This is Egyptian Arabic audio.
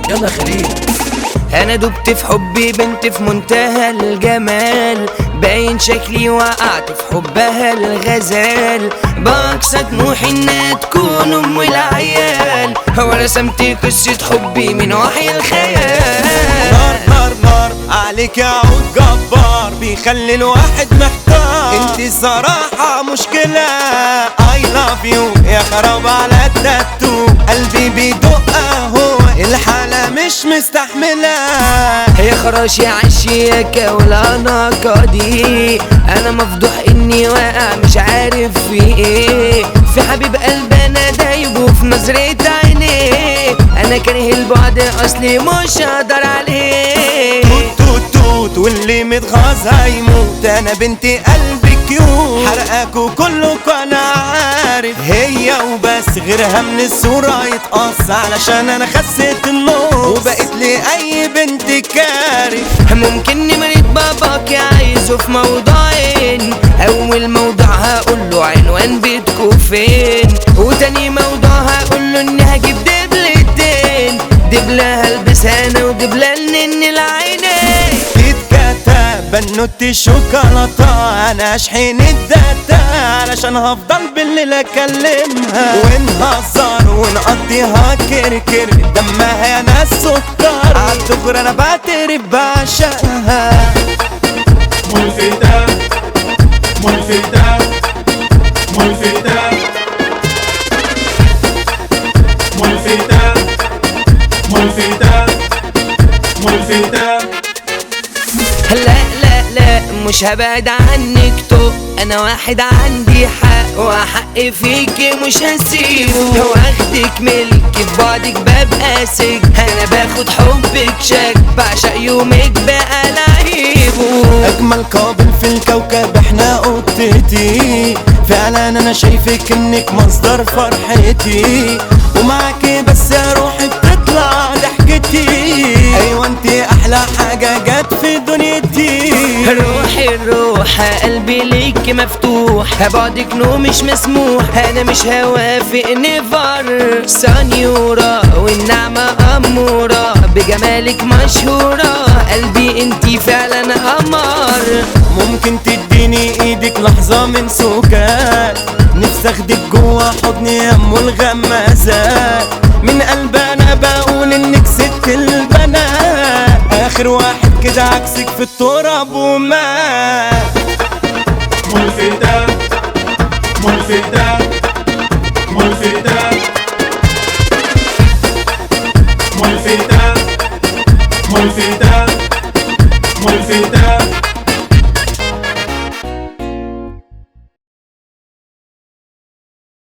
يلا خليل انا دبت في حبي بنت في منتهى الجمال باين شكلي وقعت في حبها الغزال باقصى طموحي انها تكون ام العيال هو رسمت قصة حبي من وحي الخيال نار نار نار عليك يا عود جبار بيخلي الواحد محتار انت صراحة مشكلة I love you يا خراب على التاتو قلبي بيدق اهو الحالة مش مستحملة يا خراش يا عشيك ولا ناقدي انا مفضوح اني واقع مش عارف في ايه في حبيب قلب انا دايبه في نظرة عينيه انا كاره البعد اصلي مش هقدر عليه توت توت توت واللي متغاظ هيموت انا بنتي قلبي كيوت حرقاكوا كلكوا انا عارف هي وبس غيرها من الصورة يتقص علشان انا خسيت النص وبقيت لي اي بنت كارف ممكن نمرة باباك عايزه في موضوعين اول موضوع هقول له عنوان بيتكو فين وتاني موضوع هقول له اني هجيب دبلتين دبلة هلبسها انا ودبلة لنن العينين تتكتب بنوتي شوكولاتة انا اشحن الداتا علشان هفضل بالليل اكلمها ونهزر ونقضيها كركر دمها يا ناس سكر عالدغر انا بعترف بعشقها ملفتة ملفتة ملفتة ملفتة ملفتة ملفتة لا لا لا مش هبعد عنك تو انا واحد عندي حق وحق فيك مش هسيبه واخدك ملك في بعدك ببقى سج انا باخد حبك شك بعشق يومك بقى لعيبه اجمل قابل في الكوكب احنا قطتي فعلا انا شايفك انك مصدر فرحتي ومعاكي بس يا روحي بتطلع ضحكتي ايوه انت احلى حاجه جت في دنيتي روحي الروح قلبي ليك مفتوح بعدك نوم مش مسموح انا مش هوافق نفر سنيورة والنعمة أمورة بجمالك مشهورة قلبي انتي فعلا قمر ممكن تديني ايدك لحظة من سكات نفسي اخدك جوا حضني يا ام الغمازات من قلب انا بقول انك ست البنات اخر واحد كده عكسك في التراب ومات ملفتة ملفتة ملفتة ملفتة ملفتة ملفتة